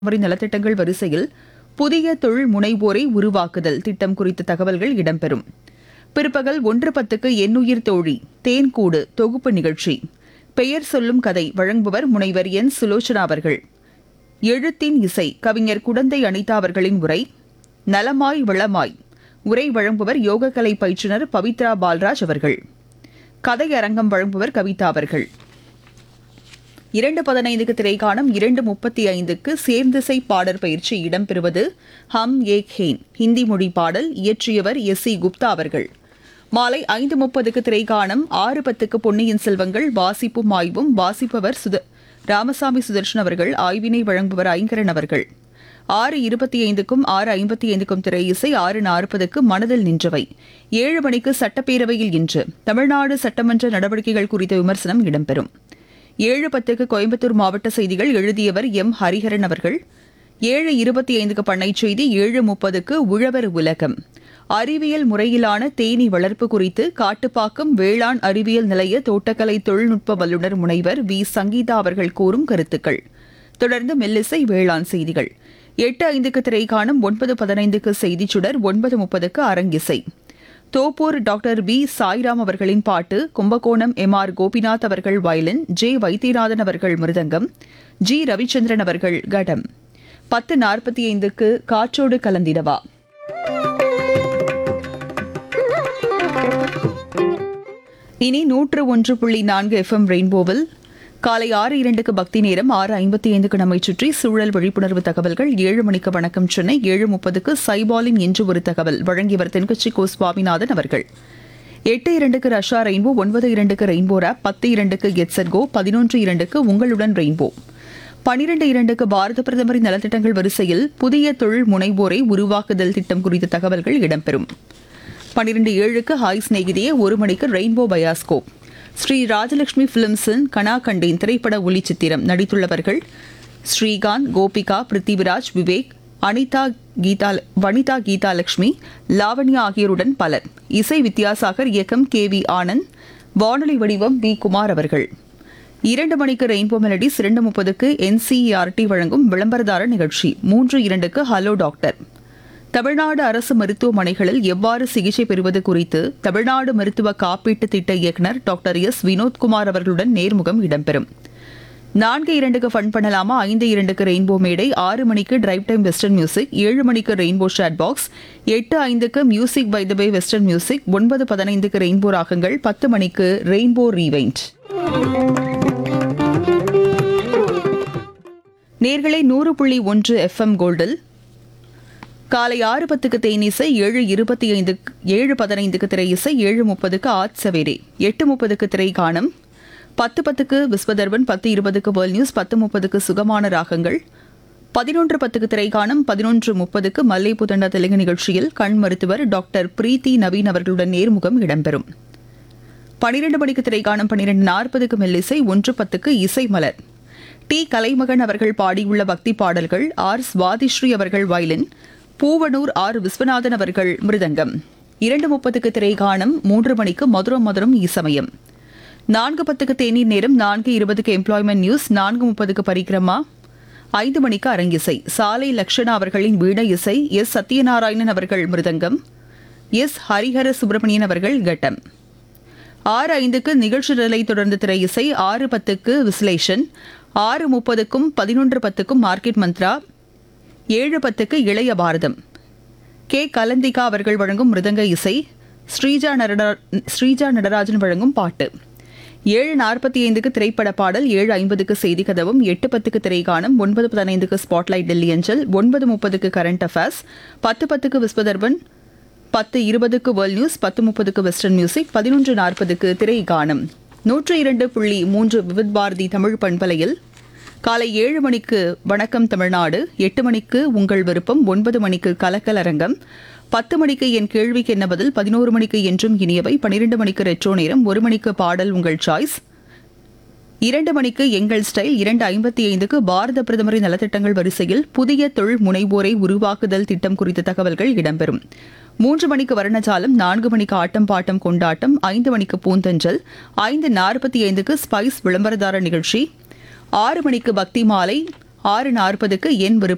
வரி நலத்திட்டங்கள் வரிசையில் புதிய தொழில் முனைவோரை உருவாக்குதல் திட்டம் குறித்த தகவல்கள் இடம்பெறும் பிற்பகல் ஒன்று பத்துக்கு எண்ணுயிர் தோழி தேன்கூடு தொகுப்பு நிகழ்ச்சி பெயர் சொல்லும் கதை வழங்குபவர் முனைவர் என் சுலோச்சனா அவர்கள் எழுத்தின் இசை கவிஞர் குடந்தை அனிதா அவர்களின் உரை நலமாய் வளமாய் உரை வழங்குபவர் யோகக்கலை பயிற்றுனர் பவித்ரா பால்ராஜ் அவர்கள் கதை அரங்கம் வழங்குபவர் கவிதா அவர்கள் இரண்டு பதினைந்துக்கு திரைக்காணம் இரண்டு முப்பத்தி ஐந்துக்கு சேர்ந்திசை பாடற் பயிற்சி இடம்பெறுவது ஹம் ஏக் ஹேன் ஹிந்தி மொழி பாடல் இயற்றியவர் எஸ் சி குப்தா அவர்கள் மாலை ஐந்து முப்பதுக்கு திரைக்காணம் ஆறு பத்துக்கு பொன்னியின் செல்வங்கள் வாசிப்பும் ஆய்வும் வாசிப்பவர் சுத ராமசாமி சுதர்ஷன் அவர்கள் ஆய்வினை வழங்குபவர் ஐங்கரன் அவர்கள் ஆறு இருபத்தி ஐந்துக்கும் ஆறு ஐம்பத்தி ஐந்துக்கும் திரை இசை ஆறு நாற்பதுக்கு மனதில் நின்றவை ஏழு மணிக்கு சட்டப்பேரவையில் இன்று தமிழ்நாடு சட்டமன்ற நடவடிக்கைகள் குறித்த விமர்சனம் இடம்பெறும் ஏழு பத்துக்கு கோயம்புத்தூர் மாவட்ட செய்திகள் எழுதியவர் எம் ஹரிஹரன் அவர்கள் ஏழு இருபத்தி ஐந்துக்கு பண்ணை செய்தி ஏழு முப்பதுக்கு உழவர் உலகம் அறிவியல் முறையிலான தேனீ வளர்ப்பு குறித்து காட்டுப்பாக்கம் வேளாண் அறிவியல் நிலைய தோட்டக்கலை தொழில்நுட்ப வல்லுநர் முனைவர் வி சங்கீதா அவர்கள் கூறும் கருத்துக்கள் தொடர்ந்து மெல்லிசை வேளாண் செய்திகள் எட்டு ஐந்துக்கு திரைக்காணும் ஒன்பது பதினைந்துக்கு செய்திச் சுடர் ஒன்பது முப்பதுக்கு அரங்கிசை தோப்பூர் டாக்டர் வி சாய்ராம் அவர்களின் பாட்டு கும்பகோணம் எம் ஆர் கோபிநாத் அவர்கள் வயலின் ஜே வைத்தியநாதன் அவர்கள் மிருதங்கம் ஜி ரவிச்சந்திரன் அவர்கள் கடம் பத்து நாற்பத்தி ஐந்துக்கு காற்றோடு கலந்திடவா இனி நூற்று ஒன்று புள்ளி நான்கு எஃப்எம் ரெயின்போவில் காலை ஆறு இரண்டுக்கு பக்தி நேரம் ஆறு ஐம்பத்தி ஐந்துக்கு நம்மை சுற்றி சூழல் விழிப்புணர்வு தகவல்கள் ஏழு மணிக்கு வணக்கம் சென்னை ஏழு முப்பதுக்கு சைபாலின் என்று ஒரு தகவல் வழங்கியவர் தென்கட்சி கோ சுவாமிநாதன் அவர்கள் எட்டு இரண்டுக்கு ரஷ்யா ரெயின்போ ஒன்பது இரண்டுக்கு ரெயின்போ ரேப் பத்து இரண்டுக்கு கெட்சட் கோ பதினொன்று இரண்டுக்கு உங்களுடன் ரெயின்போ பனிரெண்டு இரண்டுக்கு பாரத பிரதமரின் நலத்திட்டங்கள் வரிசையில் புதிய தொழில் முனைவோரை உருவாக்குதல் திட்டம் குறித்த தகவல்கள் இடம்பெறும் பனிரெண்டு ஏழுக்கு ஹாய் சிநேகிதியே ஒரு மணிக்கு ரெயின்போ பயாஸ்கோப் ஸ்ரீ ராஜலட்சுமி பிலிம்ஸின் கனா கண்டேன் திரைப்பட ஒளிச்சித்திரம் நடித்துள்ளவர்கள் ஸ்ரீகாந்த் கோபிகா பிருத்திவிராஜ் விவேக் அனிதா கீதா வனிதா கீதாலட்சுமி லாவண்யா ஆகியோருடன் பலர் இசை வித்யாசாகர் இயக்கம் கே வி ஆனந்த் வானொலி வடிவம் வி குமார் அவர்கள் இரண்டு மணிக்கு ரெயின்போ மெலடிஸ் இரண்டு முப்பதுக்கு என்சிஇஆர்டி வழங்கும் விளம்பரதார நிகழ்ச்சி மூன்று இரண்டுக்கு ஹலோ டாக்டர் தமிழ்நாடு அரசு மருத்துவமனைகளில் எவ்வாறு சிகிச்சை பெறுவது குறித்து தமிழ்நாடு மருத்துவ காப்பீட்டு திட்ட இயக்குநர் டாக்டர் எஸ் வினோத்குமார் அவர்களுடன் நேர்முகம் இடம்பெறும் நான்கு இரண்டுக்கு ஃபன் பண்ணலாமா ஐந்து இரண்டுக்கு ரெயின்போ மேடை ஆறு மணிக்கு டிரைவ் டைம் வெஸ்டர்ன் மியூசிக் ஏழு மணிக்கு ரெயின்போ ஷாட் பாக்ஸ் எட்டு ஐந்துக்கு music by the by western music ஒன்பது பதினைந்துக்கு ரெயின்போ ராகங்கள் பத்து மணிக்கு ரெயின்போ ரீவைண்ட் நேர்களை நூறு புள்ளி ஒன்று எஃப்எம் கோல்டில் காலை ஆறு பத்துக்கு தேனிசை ஏழு இருபத்தி ஐந்து ஏழு பதினைந்துக்கு திரை இசை ஏழு முப்பதுக்கு ஆத் சவேரே எட்டு முப்பதுக்கு திரை காணும் பத்து பத்துக்கு விஸ்வதர்பன் பத்து இருபதுக்கு வேர்ல்ட் நியூஸ் பத்து முப்பதுக்கு சுகமான ராகங்கள் பதினொன்று பத்துக்கு திரை காணும் பதினொன்று முப்பதுக்கு மல்லை புதண்ட தெலுங்கு நிகழ்ச்சியில் கண் மருத்துவர் டாக்டர் பிரீத்தி நவீன் அவர்களுடன் நேர்முகம் இடம்பெறும் பனிரெண்டு மணிக்கு திரைக்காணும் பன்னிரெண்டு நாற்பதுக்கு மெல்லிசை ஒன்று பத்துக்கு இசை மலர் டி கலைமகன் அவர்கள் பாடியுள்ள பக்தி பாடல்கள் ஆர் சுவாதிஸ்ரீ அவர்கள் வயலின் பூவனூர் ஆர் விஸ்வநாதன் அவர்கள் மிருதங்கம் இரண்டு முப்பதுக்கு திரைகாணம் மூன்று மணிக்கு மதுரம் மதுரம் இசமயம் நான்கு பத்துக்கு தேநீர் நேரம் நான்கு இருபதுக்கு எம்ப்ளாய்மெண்ட் நியூஸ் நான்கு முப்பதுக்கு பரிக்கிரமா ஐந்து மணிக்கு அரங்கிசை சாலை லக்ஷணா அவர்களின் வீண இசை எஸ் சத்யநாராயணன் அவர்கள் மிருதங்கம் எஸ் ஹரிஹர சுப்பிரமணியன் அவர்கள் கட்டம் ஆறு ஐந்துக்கு நிகழ்ச்சி நிலை தொடர்ந்து திரை இசை ஆறு பத்துக்கு விஸ்லேஷன் ஆறு முப்பதுக்கும் பதினொன்று பத்துக்கும் மார்க்கெட் மந்த்ரா ஏழு பத்துக்கு இளைய பாரதம் கே கலந்திகா அவர்கள் வழங்கும் மிருதங்க இசை ஸ்ரீஜா நடரா ஸ்ரீஜா நடராஜன் வழங்கும் பாட்டு ஏழு நாற்பத்தி ஐந்துக்கு திரைப்பட பாடல் ஏழு ஐம்பதுக்கு செய்தி கதவும் எட்டு பத்துக்கு திரைக்காணம் ஒன்பது பதினைந்துக்கு ஸ்பாட்லைட் டெல்லி அஞ்சல் ஒன்பது முப்பதுக்கு கரண்ட் அஃபேர்ஸ் பத்து பத்துக்கு விஸ்வதர்பன் பத்து இருபதுக்கு வேர்ல்ட் நியூஸ் பத்து முப்பதுக்கு வெஸ்டர்ன் மியூசிக் பதினொன்று நாற்பதுக்கு திரை காணும் நூற்று இரண்டு புள்ளி மூன்று விவித் பாரதி தமிழ் பண்பலையில் காலை ஏழு மணிக்கு வணக்கம் தமிழ்நாடு எட்டு மணிக்கு உங்கள் விருப்பம் ஒன்பது மணிக்கு கலக்கல் அரங்கம் பத்து மணிக்கு என் கேள்விக்கு என்ன பதில் பதினோரு மணிக்கு என்றும் இனியவை பனிரெண்டு மணிக்கு ரெட்ரோ நேரம் ஒரு மணிக்கு பாடல் உங்கள் சாய்ஸ் இரண்டு மணிக்கு எங்கள் ஸ்டைல் இரண்டு ஐம்பத்தி ஐந்துக்கு பாரத பிரதமரின் நலத்திட்டங்கள் வரிசையில் புதிய தொழில் முனைவோரை உருவாக்குதல் திட்டம் குறித்த தகவல்கள் இடம்பெறும் மூன்று மணிக்கு வர்ணஜாலம் நான்கு மணிக்கு ஆட்டம் பாட்டம் கொண்டாட்டம் ஐந்து மணிக்கு பூந்தஞ்சல் ஐந்து நாற்பத்தி ஐந்துக்கு ஸ்பைஸ் விளம்பரதார நிகழ்ச்சி ஆறு மணிக்கு பக்தி மாலை ஆறு நாற்பதுக்கு என் விருப்பம்